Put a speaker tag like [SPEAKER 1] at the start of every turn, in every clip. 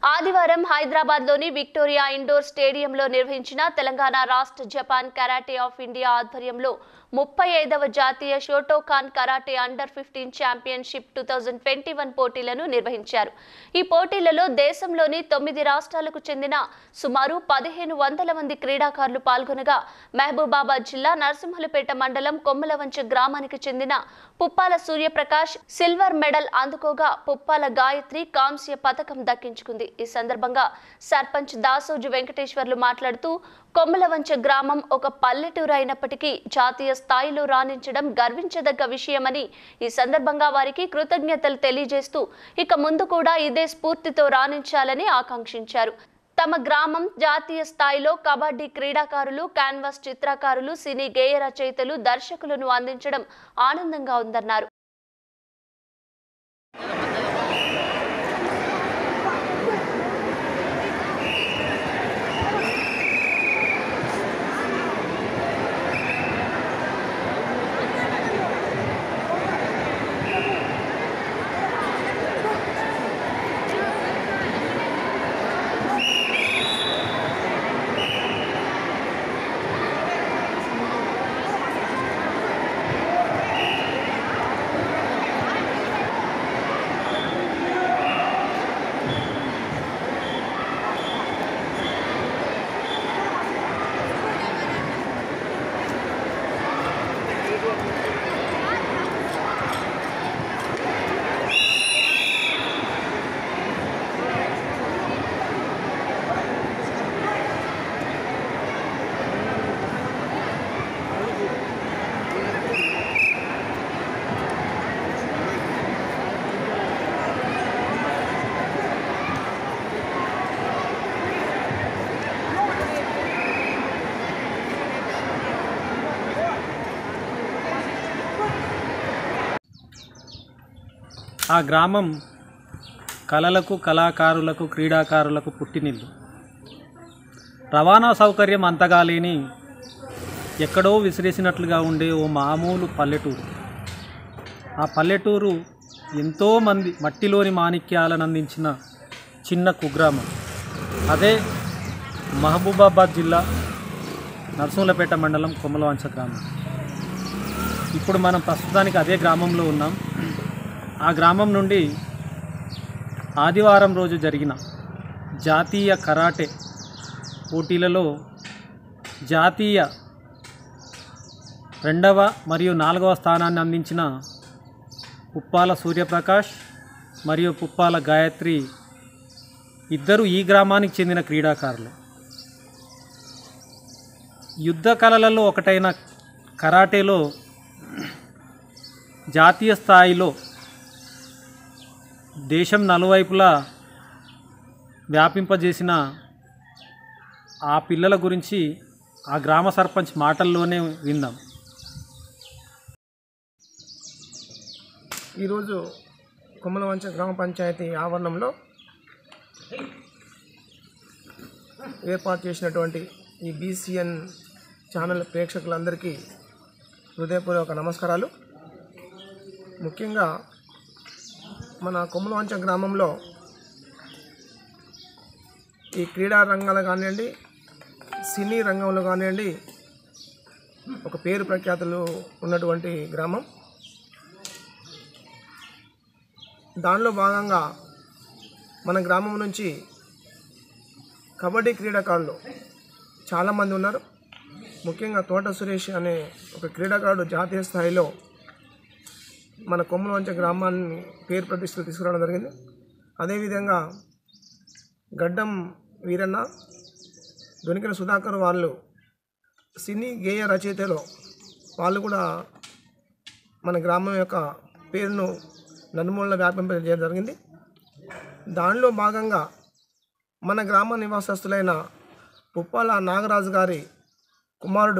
[SPEAKER 1] ఆదివారం హైదరాబాద్లోని Victoria indoor స్టేడియంలో నిర్వహించిన తెలంగాణ రాష్ట్ర జపాన్ కరాటే ఆఫ్ ఇండియా ఆధ్వర్యంలో ముప్పై ఐదవ జాతీయ Shotokan karate under fifteen championship two thousand twenty one పోటీలను నిర్వహించారు ఈ పోటీలలో దేశంలోని తొమ్మిది రాష్ట్రాలకు చెందిన సుమారు పదిహేను వందల మంది క్రీడాకారులు పాల్గొనగా మహబూబాబాద్ జిల్లా నరసింహులపేట మండలం కొమ్మలవంచ గ్రామానికి చెందిన పుప్పాల సూర్యప్రకాష్ సిల్వర్ మెడల్ అందుకోగా పుప్పాల గాయత్రి కాంస్య పథకం దక్కించుకుంది ఈ సందర్భంగా సర్పంచ్ దాసోజు వెంకటేశ్వర్లు మాట్లాడుతూ కొమ్మలవంచ గ్రామం ఒక పల్లెటూరు అయినప్పటికీ జాతీయ స్థాయిలో రాణించడం గర్వించదగ్గ విషయమని ఈ సందర్భంగా వారికి కృతజ్ఞతలు తెలియజేస్తూ ఇక ముందు కూడా ఇదే స్ఫూర్తితో రాణించాలని ఆకాంక్షించారు తమ గ్రామం జాతీయ స్థాయిలో కబడ్డీ క్రీడాకారులు క్యాన్వాస్ చిత్రకారులు సినీ గేయ రచయితలు దర్శకులను అందించడం ఆనందంగా ఉందన్నారు
[SPEAKER 2] ఆ గ్రామం కళలకు కళాకారులకు క్రీడాకారులకు పుట్టినిల్లు రవాణా సౌకర్యం అంతగా లేని ఎక్కడో విసిరేసినట్లుగా ఉండే ఓ మామూలు పల్లెటూరు ఆ పల్లెటూరు ఎంతోమంది మట్టిలోని మాణిక్యాలను అందించిన చిన్న కుగ్రామం అదే మహబూబాబాద్ జిల్లా నర్సూలపేట మండలం కొమ్మలవంచ గ్రామం ఇప్పుడు మనం ప్రస్తుతానికి అదే గ్రామంలో ఉన్నాం ఆ గ్రామం నుండి ఆదివారం రోజు జరిగిన జాతీయ కరాటే పోటీలలో జాతీయ రెండవ మరియు నాలుగవ స్థానాన్ని అందించిన పుప్పాల సూర్యప్రకాష్ మరియు పుప్పాల గాయత్రి ఇద్దరు ఈ గ్రామానికి చెందిన క్రీడాకారులు యుద్ధ కళలలో ఒకటైన కరాటేలో జాతీయ స్థాయిలో దేశం నలువైపులా వ్యాపింపజేసిన ఆ పిల్లల గురించి ఆ గ్రామ సర్పంచ్ మాటల్లోనే విందాం
[SPEAKER 3] ఈరోజు కొమ్మలవంచ గ్రామ పంచాయతీ ఆవరణంలో ఏర్పాటు చేసినటువంటి ఈ బీసీఎన్ ఛానల్ ప్రేక్షకులందరికీ హృదయపూర్వక నమస్కారాలు ముఖ్యంగా మన కొమ్మలవంచ గ్రామంలో ఈ క్రీడా రంగాలు కానివ్వండి సినీ రంగంలో కానివ్వండి ఒక పేరు ప్రఖ్యాతులు ఉన్నటువంటి గ్రామం దానిలో భాగంగా మన గ్రామం నుంచి కబడ్డీ క్రీడాకారులు చాలామంది ఉన్నారు ముఖ్యంగా తోట సురేష్ అనే ఒక క్రీడాకారుడు జాతీయ స్థాయిలో మన కొమ్మలవంచ గ్రామాన్ని పేరు ప్రతిష్టలు తీసుకురావడం జరిగింది అదేవిధంగా గడ్డం వీరన్న దొనికిన సుధాకర్ వాళ్ళు సినీ గేయ రచయితలో వాళ్ళు కూడా మన గ్రామం యొక్క పేరును నలుమూలన వ్యాపింపజేయడం జరిగింది దానిలో భాగంగా మన గ్రామ నివాసస్తులైన పుప్పాల నాగరాజు గారి కుమారుడు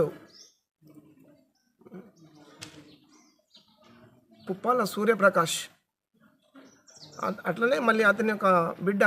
[SPEAKER 3] పుప్పాల సూర్యప్రకాష్ అ- అట్లనే మళ్ళీ అతని యొక్క బిడ్డ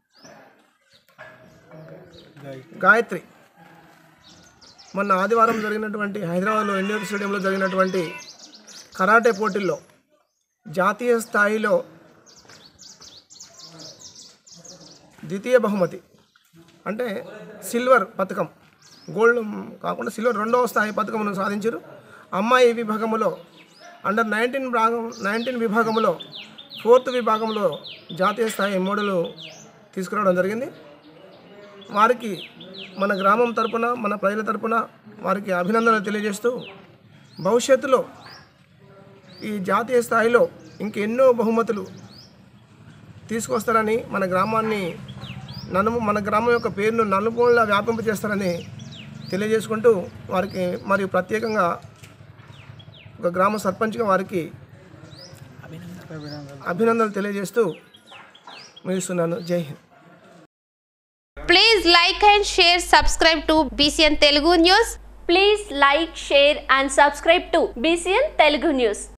[SPEAKER 3] గాయత్రి మొన్న ఆదివారం జరిగినటువంటి హైదరాబాద్లో ఇండియన్ స్టేడియంలో జరిగినటువంటి కరాటే పోటీల్లో జాతీయ స్థాయిలో ద్వితీయ బహుమతి అంటే సిల్వర్ పథకం గోల్డ్ కాకుండా సిల్వర్ రెండవ స్థాయి పథకమును సాధించారు అమ్మాయి విభాగంలో అండర్ నైన్టీన్ భాగం నైన్టీన్ విభాగంలో ఫోర్త్ విభాగంలో జాతీయ స్థాయి మోడలు తీసుకురావడం జరిగింది వారికి మన గ్రామం తరపున మన ప్రజల తరపున వారికి అభినందనలు తెలియజేస్తూ భవిష్యత్తులో ఈ జాతీయ స్థాయిలో ఇంకెన్నో బహుమతులు తీసుకొస్తారని మన గ్రామాన్ని నలుము మన గ్రామం యొక్క పేరును నలుమూలలా వ్యాపింపజేస్తారని తెలియజేసుకుంటూ వారికి మరియు ప్రత్యేకంగా ఒక గ్రామ సర్పంచ్గా వారికి అభినందనలు తెలియజేస్తూ ముగిస్తున్నాను జై Hind
[SPEAKER 4] Please like and share, subscribe to BCN Telugu News.
[SPEAKER 1] Please like share and subscribe to BCN Telugu news